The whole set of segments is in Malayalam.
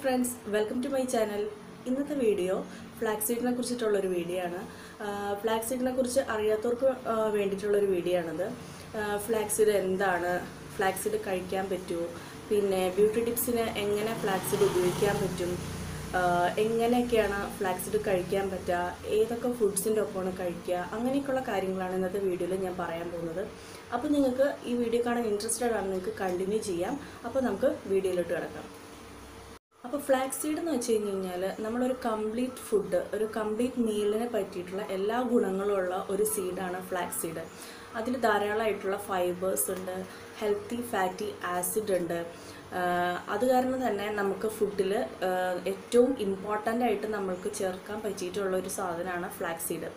friends welcome to my channel ഇന്നത്തെ വീഡിയോ ഫ്ലാക്സ് സീഡിനെ കുറിച്ചിട്ടുള്ള ഒരു വീഡിയോ ആണ് ഫ്ലാക്സ് സീഡിനെ കുറിച്ച് അറിയാത്തവർക്ക് ആ, വേണ്ടിയിട്ടുള്ള ഒരു വീഡിയോ ആണിത് ഫ്ലാക്സ് സീഡ് എന്താണ് ഫ്ലാക്സ് സീഡ് കഴിക്കാൻ പറ്റുമോ പിന്നെ ബ്യൂട്ടി ടിപ്സിന് എങ്ങനെ ഫ്ലാക്സ് സീഡ് ഉപയോഗിക്കാൻ പറ്റും ആ, എങ്ങനെയൊക്കെയാണ് ഫ്ലാക്സ് സീഡ് കഴിക്കാൻ പറ്റുക ഏതൊക്കെ ഫുഡ്സിൻ്റെ ഒപ്പമാണ് കഴിക്കുക അങ്ങനെയൊക്കെയുള്ള കാര്യങ്ങളാണ് ഇന്നത്തെ വീഡിയോയിൽ ഞാൻ പറയാൻ പോകുന്നത് അപ്പോൾ നിങ്ങൾക്ക് ഈ വീഡിയോ കാണാൻ ഇൻട്രസ്റ്റഡ് ആണ് നിങ്ങൾക്ക് കണ്ടിന്യൂ ചെയ്യാം അപ്പോൾ നമുക്ക് വീഡിയോയിലോട്ട് കിടക്കാം അപ്പോൾ ഫ്ലാക്സ് സീഡ് എന്ന് വെച്ച് കഴിഞ്ഞ് കഴിഞ്ഞാൽ നമ്മളൊരു കംപ്ലീറ്റ് ഫുഡ് ഒരു കംപ്ലീറ്റ് മീലിനെ പറ്റിയിട്ടുള്ള എല്ലാ ഗുണങ്ങളുള്ള ഒരു സീഡാണ് ഫ്ലാക്സ് സീഡ് അതിൽ ധാരാളമായിട്ടുള്ള ഫൈബേഴ്സ് ഉണ്ട് ഹെൽത്തി ഫാറ്റി ആസിഡ് ഉണ്ട് ആഹ് അത് കാരണം തന്നെ നമുക്ക് ഫുഡിൽ ഏറ്റവും ഇമ്പോർട്ടൻ്റ് ആയിട്ട് നമ്മൾക്ക് ചേർക്കാൻ പറ്റിയിട്ടുള്ള ഒരു സാധനമാണ് ഫ്ലാക്സ് സീഡ്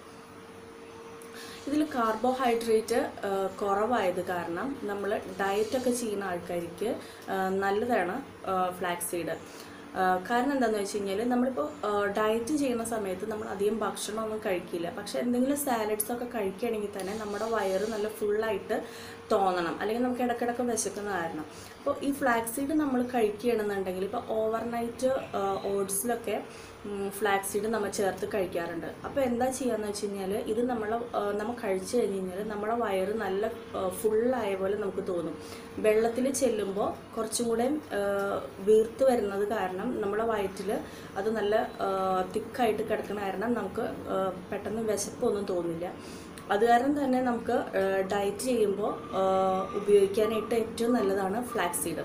ഇതിൽ കാർബോഹൈഡ്രേറ്റ് കുറവായത് കാരണം നമ്മൾ ഡയറ്റൊക്കെ ചെയ്യുന്ന ആൾക്കാർക്ക് ആ, നല്ലതാണ് ഫ്ലാക്സ് സീഡ് കാരണം എന്താണെന്ന് വെച്ച് കഴിഞ്ഞാൽ നമ്മളിപ്പോൾ ഡയറ്റ് ചെയ്യുന്ന സമയത്ത് നമ്മൾ അധികം ഭക്ഷണമൊന്നും കഴിക്കില്ല പക്ഷെ എന്തെങ്കിലും സാലഡ്സ് ഒക്കെ കഴിക്കുകയാണെങ്കിൽ തന്നെ നമ്മുടെ വയറ് നല്ല ഫുള്ളായിട്ട് തോന്നണം അല്ലെങ്കിൽ നമുക്ക് ഇടയ്ക്കിടയ്ക്ക് വിശക്കുന്ന കാരണം അപ്പോൾ ഈ ഫ്ലാക്സ് സീഡ് നമ്മൾ കഴിക്കുകയാണെന്നുണ്ടെങ്കിൽ ഇപ്പോൾ ഓവർനൈറ്റ് ഓട്സിലൊക്കെ ഫ്ലാക്സ് സീഡ് നമ്മൾ ചേർത്ത് കഴിക്കാറുണ്ട് അപ്പോൾ എന്താ ചെയ്യാന്ന് വെച്ച് കഴിഞ്ഞാൽ ഇത് നമ്മളെ നമ്മൾ കഴിച്ചു കഴിഞ്ഞ് കഴിഞ്ഞാൽ നമ്മുടെ വയറ് നല്ല ഫുള്ളായ പോലെ നമുക്ക് തോന്നും വെള്ളത്തിൽ ചെല്ലുമ്പോൾ കുറച്ചും കൂടെ ആ, വീർത്ത് വരുന്നത് കാരണം നമ്മുടെ വയറ്റിൽ അത് നല്ല തിക്കായിട്ട് കിടക്കുന്ന കാരണം നമുക്ക് ആ, പെട്ടെന്ന് വിശപ്പൊന്നും തോന്നില്ല അത് കാരണം തന്നെ നമുക്ക് ഡയറ്റ് ചെയ്യുമ്പോൾ ഉപയോഗിക്കാനായിട്ട് ഏറ്റവും നല്ലതാണ് ഫ്ലാക്സ് സീഡ്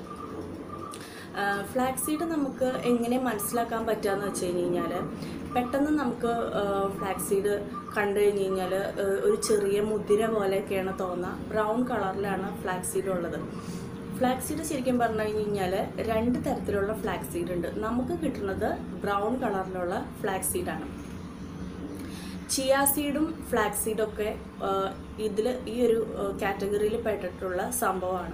ഫ്ലാക്സ് സീഡ് നമുക്ക് എങ്ങനെ മനസ്സിലാക്കാൻ പറ്റുകയെന്ന് വെച്ച് കഴിഞ്ഞ് കഴിഞ്ഞാൽ പെട്ടെന്ന് നമുക്ക് ഫ്ലാക്സ് സീഡ് കണ്ടു കഴിഞ്ഞ് കഴിഞ്ഞാൽ ഒരു ചെറിയ മുതിര പോലെയൊക്കെയാണ് തോന്നുക ബ്രൗൺ കളറിലാണ് ഫ്ലാക്സ് സീഡ് ഉള്ളത് ഫ്ലാക്സ് സീഡ് ശരിക്കും പറഞ്ഞു കഴിഞ്ഞ് കഴിഞ്ഞാൽ രണ്ട് തരത്തിലുള്ള ഫ്ലാക്സ് സീഡ് ഉണ്ട് നമുക്ക് കിട്ടുന്നത് ബ്രൗൺ കളറിലുള്ള ഫ്ലാക്സ് സീഡാണ് ചിയാ സീഡും ഫ്ലാക്സ് സീഡും ഒക്കെ ഇതിൽ ഈ ഒരു കാറ്റഗറിയിൽ പെട്ടിട്ടുള്ള സംഭവമാണ്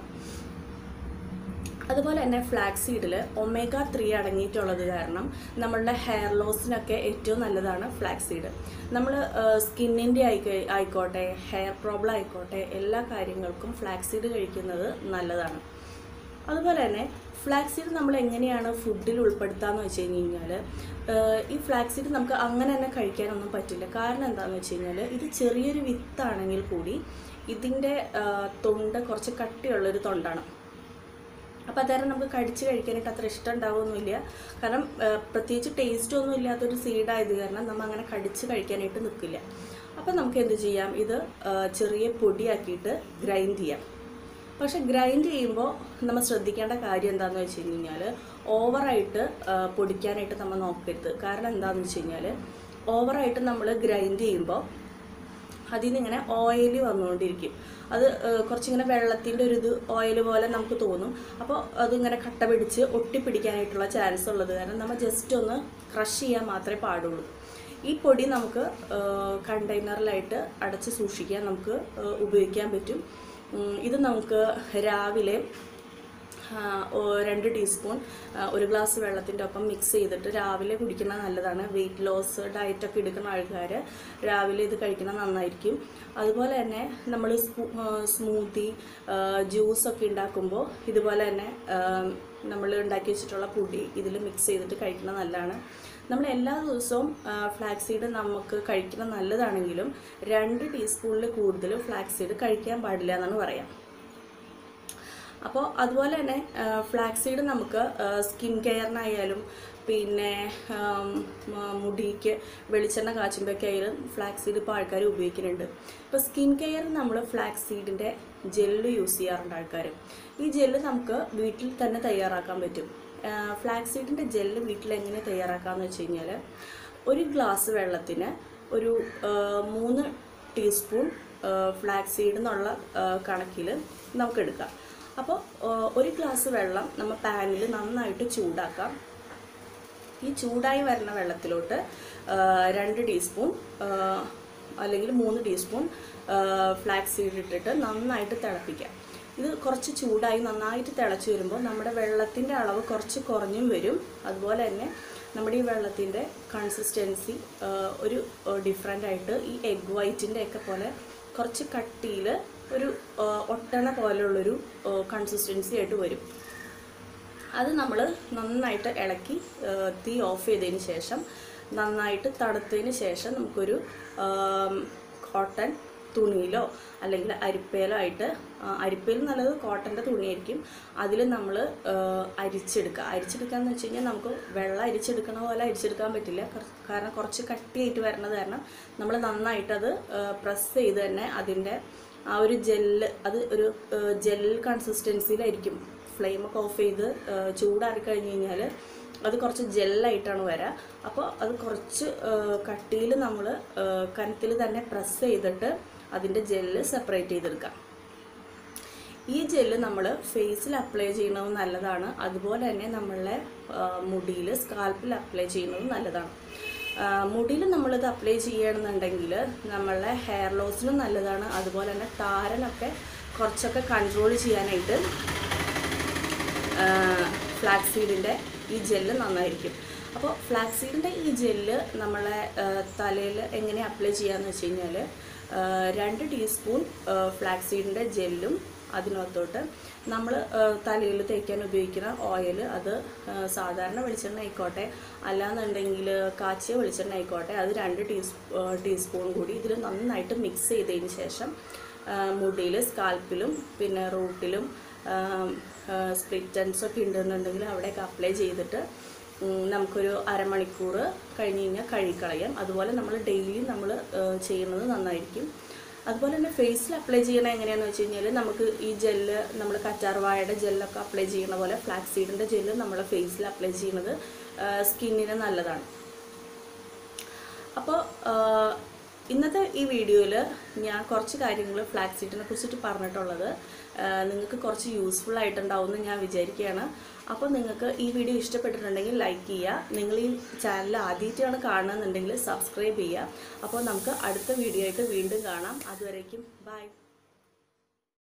അതുപോലെ തന്നെ ഫ്ലാക്സ് സീഡിൽ ഒമേഗ ത്രീ അടങ്ങിയിട്ടുള്ളത് കാരണം നമ്മളുടെ ഹെയർ ലോസിനൊക്കെ ഏറ്റവും നല്ലതാണ് ഫ്ലാക്സ് സീഡ് നമ്മൾ സ്കിന്നിൻ്റെ ആയിക്കോ ആയിക്കോട്ടെ ഹെയർ പ്രോബ്ലം ആയിക്കോട്ടെ എല്ലാ കാര്യങ്ങൾക്കും ഫ്ലാക്സ് സീഡ് കഴിക്കുന്നത് നല്ലതാണ് അതുപോലെ തന്നെ ഫ്ലാക്സ് സീഡ് നമ്മൾ എങ്ങനെയാണ് ഫുഡിൽ ഉൾപ്പെടുത്താന്ന് വെച്ച് കഴിഞ്ഞ് കഴിഞ്ഞാൽ ഈ ഫ്ലാക്സ് സീഡ് നമുക്ക് അങ്ങനെ തന്നെ കഴിക്കാനൊന്നും പറ്റില്ല കാരണം എന്താണെന്ന് വെച്ച് കഴിഞ്ഞാൽ ഇത് ചെറിയൊരു വിത്താണെങ്കിൽ കൂടി ഇതിൻ്റെ തൊണ്ട് കുറച്ച് കട്ടിയുള്ളൊരു തൊണ്ടാണ് അപ്പോൾ അതായത് നമുക്ക് കടിച്ച് കഴിക്കാനായിട്ട് അത്ര ഇഷ്ടം ഉണ്ടാവുമൊന്നുമില്ല കാരണം ആ, പ്രത്യേകിച്ച് ടേസ്റ്റ് ഒന്നും ഇല്ലാത്തൊരു സീഡായത് കാരണം നമ്മൾ അങ്ങനെ കടിച്ച് കഴിക്കാനായിട്ട് നിൽക്കില്ല അപ്പോൾ നമുക്ക് എന്ത് ചെയ്യാം ഇത് ആ, ചെറിയ പൊടിയാക്കിയിട്ട് ഗ്രൈൻഡ് ചെയ്യാം പക്ഷെ ഗ്രൈൻഡ് ചെയ്യുമ്പോൾ നമ്മൾ ശ്രദ്ധിക്കേണ്ട കാര്യം എന്താണെന്ന് വെച്ച് കഴിഞ്ഞാൽ ഓവറായിട്ട് ആ, പൊടിക്കാനായിട്ട് നമ്മൾ നോക്കരുത് കാരണം എന്താണെന്ന് വെച്ച് കഴിഞ്ഞാൽ ഓവറായിട്ട് നമ്മൾ ഗ്രൈൻഡ് ചെയ്യുമ്പോൾ അതിൽ നിന്ന് ഇങ്ങനെ ഓയിൽ വന്നുകൊണ്ടിരിക്കും അത് ഏഹ്, കുറച്ചിങ്ങനെ വെള്ളത്തിൻ്റെ ഒരു ഇത് ഓയിൽ പോലെ നമുക്ക് തോന്നും അപ്പോൾ അതിങ്ങനെ കട്ട പിടിച്ച് ഒട്ടിപ്പിടിക്കാനായിട്ടുള്ള ചാൻസ് ഉള്ളത് കാരണം നമ്മൾ ജസ്റ്റ് ഒന്ന് ക്രഷ് ചെയ്യാൻ മാത്രമേ പാടുള്ളൂ ഈ പൊടി നമുക്ക് കണ്ടെയ്നറിലായിട്ട് അടച്ച് സൂക്ഷിക്കാൻ നമുക്ക് ഏഹ്, ഉപയോഗിക്കാൻ പറ്റും ഉം, ഇത് നമുക്ക് രാവിലെ ആ, ഓ- രണ്ട് ടീസ്പൂൺ ആ, ഒരു ഗ്ലാസ് വെള്ളത്തിൻ്റെ ഒപ്പം മിക്സ് ചെയ്തിട്ട് രാവിലെ കുടിക്കുന്നത് നല്ലതാണ് വെയിറ്റ് ലോസ് ഡയറ്റൊക്കെ എടുക്കുന്ന ആൾക്കാർ രാവിലെ ഇത് കഴിക്കുന്നത് നന്നായിരിക്കും അതുപോലെ തന്നെ നമ്മൾ സ്മൂത്തി ജ്യൂസൊക്കെ ഉണ്ടാക്കുമ്പോൾ ഇതുപോലെ തന്നെ നമ്മൾ ഉണ്ടാക്കി വെച്ചിട്ടുള്ള പൊടി ഇതിൽ മിക്സ് ചെയ്തിട്ട് കഴിക്കുന്നത് നല്ലതാണ് നമ്മൾ എല്ലാ ദിവസവും ഫ്ലാക്സ് സീഡ് നമുക്ക് കഴിക്കുന്നത് നല്ലതാണെങ്കിലും രണ്ട് ടീസ്പൂണിൽ കൂടുതൽ ഫ്ലാക്സ് സീഡ് കഴിക്കാൻ പാടില്ല എന്നാണ് പറയാം അപ്പോൾ അതുപോലെ തന്നെ ഫ്ലാക്സ് സീഡ് നമുക്ക് സ്കിൻ കെയറിനായാലും പിന്നെ ആം, മ- മുടിക്ക് വെളിച്ചെണ്ണ കാച്ചുമ്പോഴൊക്കെ ആയാലും ഫ്ലാക്സ് സീഡ് ഇപ്പോൾ ആൾക്കാർ ഉപയോഗിക്കുന്നുണ്ട് ഇപ്പോൾ സ്കിൻ കെയർ നമ്മൾ ഫ്ലാക്സ് സീഡിൻ്റെ ജെല്ല് യൂസ് ചെയ്യാറുണ്ട് ആൾക്കാർ ഈ ജെല്ല് നമുക്ക് വീട്ടിൽ തന്നെ തയ്യാറാക്കാൻ പറ്റും ഫ്ലാക്സ് സീഡിൻ്റെ ജെല്ല് വീട്ടിൽ എങ്ങനെ തയ്യാറാക്കാമെന്ന് വെച്ച് കഴിഞ്ഞാൽ ഒരു ഗ്ലാസ് വെള്ളത്തിന് ഒരു ആ, മൂന്ന് ടീസ്പൂൺ ഫ്ലാക്സ് സീഡ് എന്നുള്ള കണക്കിൽ നമുക്കെടുക്കാം അപ്പോൾ ഒരു ഗ്ലാസ് വെള്ളം നമ്മൾ പാനിൽ നന്നായിട്ട് ചൂടാക്കാം ഈ ചൂടായി വരുന്ന വെള്ളത്തിലോട്ട് ആ, രണ്ട് ടീസ്പൂൺ ആ, അല്ലെങ്കിൽ മൂന്ന് ടീസ്പൂൺ ഫ്ലാക്സ് സീഡ് ഇട്ടിട്ട് നന്നായിട്ട് തിളപ്പിക്കാം ഇത് കുറച്ച് ചൂടായി നന്നായിട്ട് തിളച്ച് വരുമ്പോൾ നമ്മുടെ വെള്ളത്തിൻ്റെ അളവ് കുറച്ച് കുറഞ്ഞും വരും അതുപോലെ തന്നെ നമ്മുടെ ഈ വെള്ളത്തിൻ്റെ കൺസിസ്റ്റൻസി ഒരു ഡിഫറെൻ്റ് ആയിട്ട് ഈ എഗ് വൈറ്റിൻ്റെ ഒക്കെ പോലെ കുറച്ച് കട്ടിയിൽ ഒരു ആ, ഒട്ടണ പോലുള്ളൊരു കൺസിസ്റ്റൻസി ആയിട്ട് വരും അത് നമ്മൾ നന്നായിട്ട് ഇളക്കി ആ, തീ ഓഫ് ചെയ്തതിന് ശേഷം നന്നായിട്ട് തണുത്തതിന് ശേഷം നമുക്കൊരു കോട്ടൺ തുണിയിലോ അല്ലെങ്കിൽ അരിപ്പയിലോ ആയിട്ട് ആ, അരിപ്പയിൽ നല്ലത് കോട്ടൻ്റെ തുണിയായിരിക്കും അതിൽ നമ്മൾ അരിച്ചെടുക്കുക അരിച്ചെടുക്കുക എന്ന് വെച്ച് കഴിഞ്ഞാൽ നമുക്ക് വെള്ളം അരിച്ചെടുക്കണ പോലെ അരിച്ചെടുക്കാൻ പറ്റില്ല കുറ- കാരണം കുറച്ച് കട്ടിയായിട്ട് വരണത് കാരണം നമ്മൾ നന്നായിട്ടത് പ്രസ് ചെയ്ത് തന്നെ അതിൻ്റെ ആ ഒരു ജെല്ല് അത് ഒരു ജെൽ കൺസിസ്റ്റൻസിയിലായിരിക്കും ഫ്ലെയിമൊക്കെ ഓഫ് ചെയ്ത് ആ, ചൂടാറി കഴിഞ്ഞ് കഴിഞ്ഞാൽ അത് കുറച്ച് ജെല്ലായിട്ടാണ് വരിക അപ്പോൾ അത് കുറച്ച് കട്ടിയിൽ നമ്മൾ കനത്തിൽ തന്നെ പ്രസ് ചെയ്തിട്ട് അതിൻ്റെ ജെല്ല് സെപ്പറേറ്റ് ചെയ്തെടുക്കാം ഈ ജെല്ല് നമ്മൾ ഫേസിൽ അപ്ലൈ ചെയ്യുന്നത് നല്ലതാണ് അതുപോലെ തന്നെ നമ്മളെ മുടിയിൽ സ്കാൽപ്പിൽ അപ്ലൈ ചെയ്യുന്നത് നല്ലതാണ് മുടിയിൽ നമ്മളിത് അപ്ലൈ ചെയ്യണമെന്നുണ്ടെങ്കിൽ നമ്മളെ ഹെയർ ലോസിനും നല്ലതാണ് അതുപോലെ തന്നെ താരനൊക്കെ കുറച്ചൊക്കെ കൺട്രോൾ ചെയ്യാനായിട്ട് ഫ്ലാക്സ് സീഡിൻ്റെ ഈ ജെല്ല് നന്നായിരിക്കും അപ്പോൾ ഫ്ലാക്സ് സീഡിൻ്റെ ഈ ജെല്ല് നമ്മളെ തലയിൽ എങ്ങനെ അപ്ലൈ ചെയ്യാന്ന് വെച്ച് കഴിഞ്ഞാൽ രണ്ട് ടീസ്പൂൺ ഫ്ലാക്സ് സീഡിൻ്റെ ജെല്ലും അതിനകത്തോട്ട് നമ്മൾ തലയിൽ തേക്കാൻ ഉപയോഗിക്കുന്ന ഓയിൽ അത് ആ, സാധാരണ വെളിച്ചെണ്ണ ആയിക്കോട്ടെ അല്ലാന്നുണ്ടെങ്കിൽ കാച്ചിയ വെളിച്ചെണ്ണ ആയിക്കോട്ടെ അത് രണ്ട് ടീസ് ടീസ്പൂൺ കൂടി ഇതിൽ നന്നായിട്ട് മിക്സ് ചെയ്തതിന് ശേഷം മുടിയിൽ സ്കാൽപ്പിലും പിന്നെ റൂട്ടിലും സ്പ്ലിറ്റൻസ് ഒക്കെ ഉണ്ടെന്നുണ്ടെങ്കിൽ അവിടെയൊക്കെ അപ്ലൈ ചെയ്തിട്ട് ഉം, നമുക്കൊരു അരമണിക്കൂർ കഴിഞ്ഞ് കഴിഞ്ഞാൽ കഴുകിക്കളയാം അതുപോലെ നമ്മൾ ഡെയിലി നമ്മൾ ചെയ്യുന്നത് നന്നായിരിക്കും അതുപോലെ തന്നെ ഫേസിൽ അപ്ലൈ ചെയ്യണത് എങ്ങനെയാണെന്ന് വെച്ച് കഴിഞ്ഞാൽ നമുക്ക് ഈ ജെല്ല് നമ്മൾ കറ്റാർവാഴയുടെ ജെല്ലൊക്കെ അപ്ലൈ ചെയ്യുന്ന പോലെ ഫ്ലാക്സ് സീഡിൻ്റെ ജെല്ല് നമ്മൾ ഫേസിൽ അപ്ലൈ ചെയ്യുന്നത് സ്കിന്നിന് നല്ലതാണ് അപ്പോൾ ഇന്നത്തെ ഈ വീഡിയോയിൽ ഞാൻ കുറച്ച് കാര്യങ്ങൾ ഫ്ലാക്സ് സീറ്റിനെ കുറിച്ചിട്ട് പറഞ്ഞിട്ടുള്ളത് ആ, നിങ്ങൾക്ക് കുറച്ച് യൂസ്ഫുൾ ആയിട്ടുണ്ടാവും എന്ന് ഞാൻ വിചാരിക്കുകയാണ് അപ്പോൾ നിങ്ങൾക്ക് ഈ വീഡിയോ ഇഷ്ടപ്പെട്ടിട്ടുണ്ടെങ്കിൽ ലൈക്ക് ചെയ്യുക നിങ്ങൾ ഈ ചാനൽ ആദ്യമായിട്ടാണ് കാണുന്നുണ്ടെങ്കിൽ സബ്സ്ക്രൈബ് ചെയ്യുക അപ്പോൾ നമുക്ക് അടുത്ത വീഡിയോ ആയിട്ട് വീണ്ടും കാണാം അതുവരേക്കും ബൈ